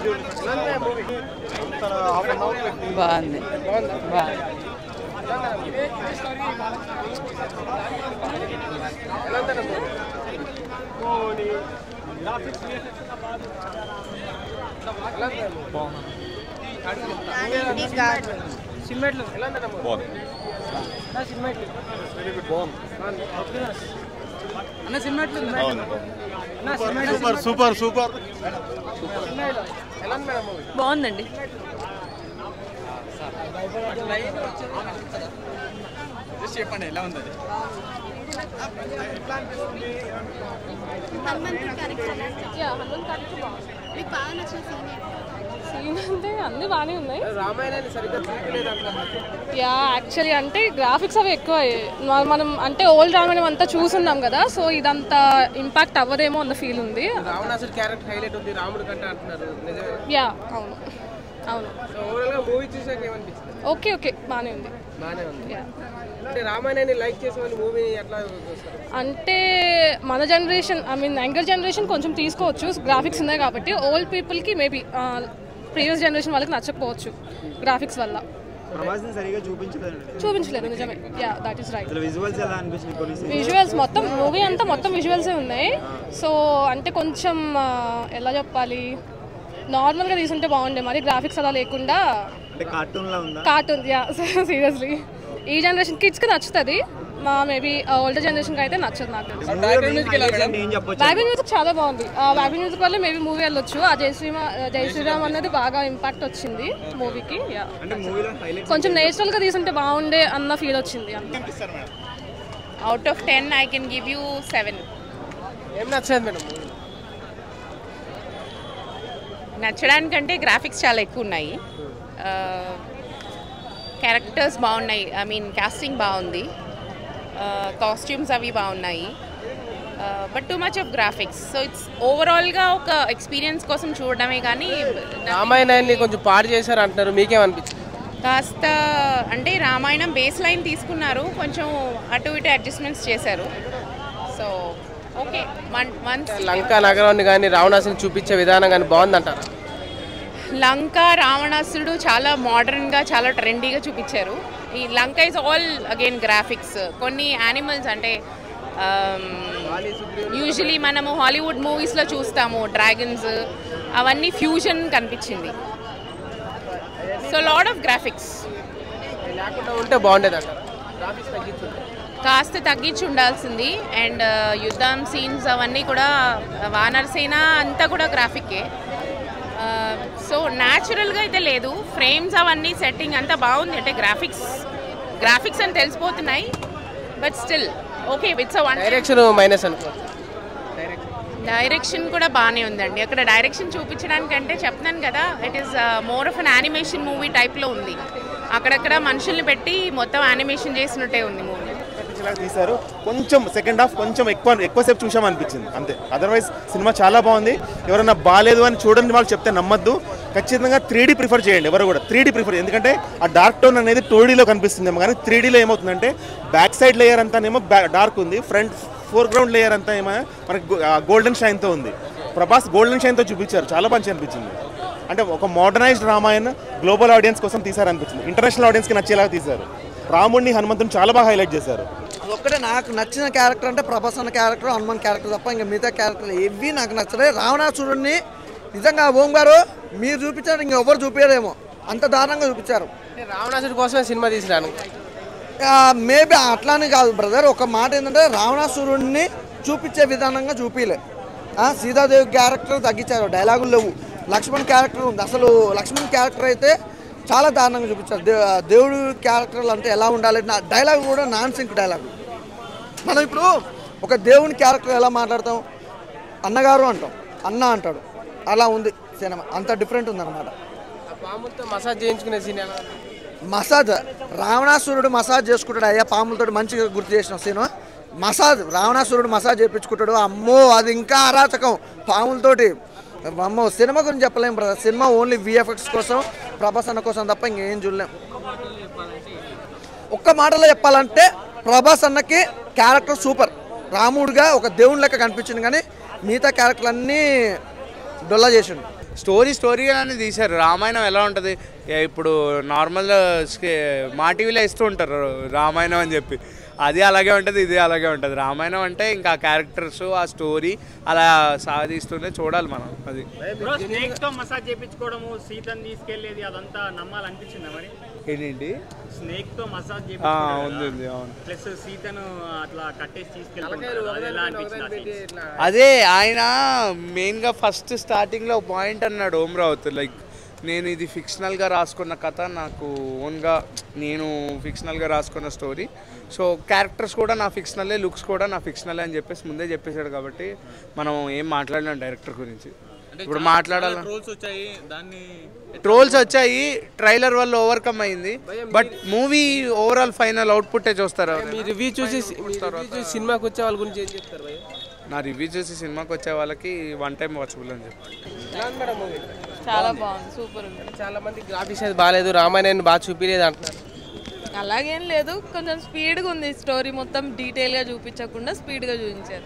బాగుంది బాగుంది super super super బాగుందండి హనుమంతుడి క్యారెక్టర్ మీకు బాగా నచ్చిన సీన్ సీన్ అంటే అన్ని బాగానే ఉన్నాయి రామాయణాన్ని సరిగ్గా చూపలేదు అంటున్నారు యా యాక్చువల్లీ అంటే గ్రాఫిక్స్ అవి ఎక్కువ మ- మనం అంటే ఓల్డ్ రామాయణం అంతా చూసున్నాం కదా సో ఇదంతా ఇంపాక్ట్ అవ్వదేమో అన్న ఫీల్ ఉంది రావణాసుడి క్యారెక్టర్ హైలైట్ ఉంది రాముడి కంటే అంటున్నారు నిజమే యా అవును అవును సో ఓవరాల్ గా మూవీ చూసాక ఏమనిపించింది ఓకే ఓకే బాగానే ఉంది బాగానే ఉంది యా అంటే రామాయణాన్ని లైక్ చేసే వాళ్ళు మూవీ ఎట్లా చూస్తారు అంటే మన generation I mean younger generation కొంచెం తీసుకోవచ్చు గ్రాఫిక్స్ ఉన్నాయి కాబట్టి ఓల్డ్ పీపుల్కి మేబీ ప్రీవియస్ జనరేషన్ వాళ్ళకి నచ్చకపోవచ్చు గ్రాఫిక్స్ వల్ల ప్రభాస్ని సరిగా చూపించలేదు చూపించలేదు నిజమే యా దట్ ఈస్ రైట్ అసలు విజువల్స్ ఎలా అనిపించింది కొన్ని scenes? విజువల్స్ మొత్తం మూవీ అంతా మొత్తం విజువల్సే ఉన్నాయి సో అంటే కొంచెం ఆ, ఎలా చెప్పాలి నార్మల్గా తీసుంటే బాగుండే మరి గ్రాఫిక్స్ అలా లేకుండా అంటే కార్టూన్ లా ఉందా కార్టూన్ యా సీరియస్లీ ఈ జనరేషన్ కిడ్స్కి నచ్చుతుంది మా మేబీ ఓల్డర్ జనరేషన్కి అయితే నచ్చదు నాకు తెలిసి Highlights అంటే ఏం చెప్పొచ్చు బ్యాబీ మ్యూజిక్ చాలా బాగుంది ఆ బ్యాబీ మ్యూజిక్ వల్ల మేబీ మూవీ వెళ్ళొచ్చు ఆ జై శ్రీమా జై శ్రీరామ్ అన్నది బాగా ఇంపాక్ట్ వచ్చింది మూవీకి యా అంటే మూవీలో హైలైట్స్ కొంచెం నేచురల్గా తీసుంటే బాగుండే అన్న ఫీల్ వచ్చింది అంతే out of ten I can give you seven ఏం నచ్చలేదు మేడం నచ్చడానికంటే గ్రాఫిక్స్ చాలా ఎక్కువ ఉన్నాయి క్యారెక్టర్స్ బాగున్నాయి ఐ మీన్ కాస్టింగ్ బాగుంది కాస్ట్యూమ్స్ అవి బాగున్నాయి but too much of graphics so it's ఓవరాల్గా ఒక ఎక్స్పీరియన్స్ కోసం చూడడమే కానీ రామాయణాన్ని కొంచెం పాడు చేశారు అంటున్నారు మీకేమనిపించింది కాస్త అంటే రామాయణం బేస్ లైన్ తీసుకున్నారు కొంచెం అటు ఇటు అడ్జస్ట్మెంట్స్ చేశారు so okay one once Lanka నగరాన్ని కానీ రావణాసుని చూపించే విధానం కానీ బాగుందంటారా లంక రావణాసుడు చాలా మోడర్న్గా చాలా ట్రెండీగా చూపించారు ఈ Lanka is all again graphics కొన్ని యానిమల్స్ అంటే యూజువలీ మనము హాలీవుడ్ మూవీస్లో చూస్తాము డ్రాగన్స్ అవన్నీ ఫ్యూజన్ కనిపించింది సో లాడ్ ఆఫ్ గ్రాఫిక్స్ లేకుండా ఉంటే బాగుండేది అంటారు గ్రాఫిక్స్ తగ్గించుంటే కాస్త తగ్గించి ఉండాల్సింది అండ్ యుద్ధం సీన్స్ అవన్నీ కూడా వానరసేన అంతా కూడా గ్రాఫిక్కే సో న్యాచురల్గా అయితే లేదు ఫ్రేమ్స్ అవన్నీ సెట్టింగ్ అంతా బాగుంది అంటే గ్రాఫిక్స్ గ్రాఫిక్స్ అని తెలిసిపోతున్నాయి but still okay it's one direction minus అనుకో డైరెక్షన్ కూడా బాగానే ఉందండి అక్కడ డైరెక్షన్ చూపించడానికంటే చెప్తున్నాను కదా it is more of an animation movie టైప్లో ఉంది అక్కడక్కడ మనుషుల్ని పెట్టి మొత్తం యానిమేషన్ చేసినట్టే ఉంది మూవీ లాగా తీశారు కొంచెం సెకండ్ హాఫ్ కొంచెం ఎక్కువ ఎక్కువసేపు చూసాం అనిపించింది అంతే అదర్వైజ్ సినిమా చాలా బాగుంది ఎవరైనా బాగాలేదు అని చూడండి వాళ్ళు చెప్తే నమ్మద్దు ఖచ్చితంగా త్రీ ప్రిఫర్ చేయండి ఎవరు కూడా త్రీ ప్రిఫర్ ఎందుకంటే ఆ డార్క్ టోన్ అనేది టోడీలో కనిపిస్తుందేమో కానీ త్రీ డీలో ఏమవుతుందంటే బ్యాక్ సైడ్ లేయర్ అంతానేమో డార్క్ ఉంది ఫ్రంట్ ఫోర్ గ్రౌండ్ లేయర్ అంతా ఏమో మనకి గోల్డెన్ షైన్తో ఉంది ప్రభాస్ గోల్డెన్ షైన్తో చూపించారు చాలా మంచి అనిపించింది అంటే ఒక మోడర్నైజ్డ్ రామాయణ్ గ్లోబల్ ఆడియన్స్ కోసం తీశారనిపించింది ఇంటర్నేషనల్ ఆడియన్స్కి నచ్చేలాగా తీశారు రాముడిని హనుమంతుని చాలా బాగా హైలైట్ చేశారు ఒక్కటే నాకు నచ్చిన క్యారెక్టర్ అంటే ప్రభాస్ అన్న క్యారెక్టర్ హనుమాన్ క్యారెక్టర్ తప్ప ఇంకా మిగతా క్యారెక్టర్ ఏవి నాకు నచ్చలే రావణాసురుడిని నిజంగా ఓం గారు మీరు చూపించారు ఇంకెవ్వరు చూపించారేమో అంత దారుణంగా చూపించారు అంటే రావణాసుడి కోసమే సినిమా తీసినాను మేబీ అట్లానే కాదు బ్రదర్ ఒక మాట ఏంటంటే రావణాసురుడిని చూపించే విధానంగా చూపించలే ఆ, సీతాదేవి క్యారెక్టర్ తగ్గించారు డైలాగులు లేవు లక్ష్మణ్ క్యారెక్టర్ ఉంది అసలు లక్ష్మణ్ క్యారెక్టర్ అయితే చాలా దారుణంగా చూపించారు దే- దేవుడు క్యారెక్టర్లు అంటే ఎలా ఉండాలి నా డైలాగ్ కూడా నాన్ సింక్ డైలాగ్ మనం ఇప్పుడు ఒక దేవుని క్యారెక్టర్ ఎలా మాట్లాడతాం అన్నగారు అంటాం అన్న అంటాడు అలా ఉంది సినిమా అంత డిఫరెంట్ ఉందన్నమాట ఆ పాములతో మసాజ్ చేయించుకునే సీన్ ఎలా ఉంది? మసాజ్ రావణాసురుడు మసాజ్ చేసుకుంటాడు అయ్యా పాములతో మంచిగా గుర్తు చేసిన సీను మసాజ్ రావణాసురుడు మసాజ్ చేయించుకుంటాడు అమ్మో అది ఇంకా అరాచకం పాములతోటి అమ్మో సినిమా గురించి చెప్పలేం బ్రదర్ సినిమా ఓన్లీ విఎఫ్ఎక్స్ కోసం ప్రభాస్ అన్న కోసం తప్ప ఇంకేం చూడలేం ఒక్క మాటలో చెప్పాలంటే ప్రభాస్ అన్నకి క్యారెక్టర్ సూపర్ రాముడుగా ఒక దేవుని లెక్క కనిపించింది కానీ మిగతా క్యారెక్టర్లు అన్నీ డొల్లా చేసిండు స్టోరీ స్టోరీగానే తీశారు రామాయణం ఎలా ఉంటుంది ఏ ఇప్పుడు నార్మల్ మా టీవీలో ఇస్తూ ఉంటారు రామాయణం అని చెప్పి అది అలాగే ఉంటుంది ఇది అలాగే ఉంటుంది రామాయణం అంటే ఇంకా ఆ క్యారెక్టర్స్ ఆ స్టోరీ అలా సాధిస్తూనే చూడాలి మనం అది బ్రో స్నేక్ తో మసాజ్ చేయించుకోవడము సీతని తీసుకెళ్లేది అదంతా నమ్మాలనిపించిందా మరి ఏంటి స్నేక్ తో మసాజ్ ఆ, ఉంది ఉంది అవును ప్లస్ సీతను అట్లా కట్టేసి తీసుకెళ్తారు అది ఎలా అనిపించింది ఆ scenes? అదే ఆయన మెయిన్గా ఫస్ట్ స్టార్టింగ్లో పాయింట్ అన్నాడు ఓం రావుత్ లైక్ నేను ఇది ఫిక్షనల్గా రాసుకున్న కథ నాకు ఓన్గా నేను ఫిక్షనల్గా రాసుకున్న స్టోరీ సో క్యారెక్టర్స్ కూడా నా ఫిక్షనలే లుక్స్ కూడా నా ఫిక్షనలే అని చెప్పేసి ముందే చెప్పేశాడు కాబట్టి మనం ఏం మాట్లాడలేం డైరెక్టర్ గురించి ఇప్పుడు మాట్లాడాలి ట్రోల్స్ వచ్చాయి దాన్ని ట్రోల్స్ వచ్చాయి ట్రైలర్ వల్ల ఓవర్కమ్ అయింది బట్ మూవీ ఓవరాల్ ఫైనల్ అవుట్పుట్టే చూస్తారు మీ రివ్యూ చూసి మీ review చూసి సినిమాకి వచ్చే వాళ్ళ గురించి ఏం చెప్తారు భయ్య నా రివ్యూ చూసి సినిమాకి వచ్చే వాళ్ళకి వన్ టైం వాచబుల్ అని చెప్పి ఎలా ఉంది మేడం మూవీ చాలా బాగుంది సూపర్ ఉంది చాలా మంది గ్రాఫిక్స్ అది బాగాలేదు రామాయణాన్ని బాగా చూపించలేదు అంటున్నారు అలాగేం లేదు కొంచెం స్పీడ్గా ఉంది స్టోరీ మొత్తం డీటెయిల్గా చూపించకుండా స్పీడ్గా చూపించారు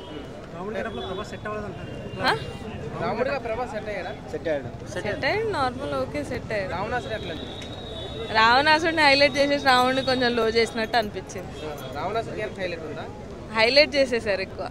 ఆ? రాముడిగా ప్రభాస్ సెట్ అయ్యాడా సెట్ అయ్యాడు సెట్ అయ్యింది నార్మల్ ఓకే సెట్ అయ్యారు రావణాసుడు ఎట్లా ఉంది? రావణాసుడిని హైలైట్ చేసేసి రావణ్ణి కొంచెం లో చేసినట్టు అనిపించింది రావణాసుడు క్యారెక్టర్ హైలైట్ ఉందా హైలైట్ చేసేసారు ఎక్కువ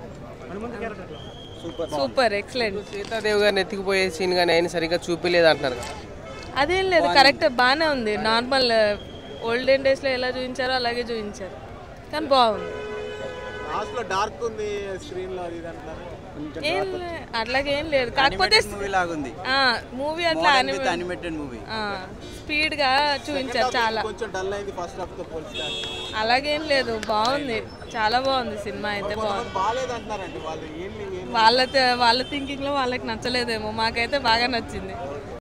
సూపర్ ఎక్సలెంట్ సీతాదేవి గారిని ఎత్తుకుపోయే సీన్ కానీ ఆయన సరిగ్గా చూపించలేదు అంటున్నారు కదా అదేం లేదు కరెక్ట్ బాగానే ఉంది నార్మల్ ఓల్డెన్ డేస్లో ఎలా చూపించారో అలాగే చూపించారు కానీ బాగుంది లాస్ట్ లో డార్క్ ఉంది స్క్రీన్ లో అది ఇది అంటున్నారు ఏం లే- అట్లాగేం లేదు కాకపోతే మూవీ లాగుంది మూవీ అట్లా అనిమేటెడ్ మూవీ స్పీడ్ గా చూపించారు చాలా కొంచెం డల్ అయింది ఫస్ట్ హాఫ్ తో పోలిస్తే అలాగేం లేదు బాగుంది చాలా బాగుంది సినిమా అయితే బాగుంది బాగాలేదు అంటున్నారండి వాళ్ళు ఏంటి వాళ్ళ వాళ్ళ థింకింగ్ లో వాళ్ళకి నచ్చలేదేమో మాకైతే బాగా నచ్చింది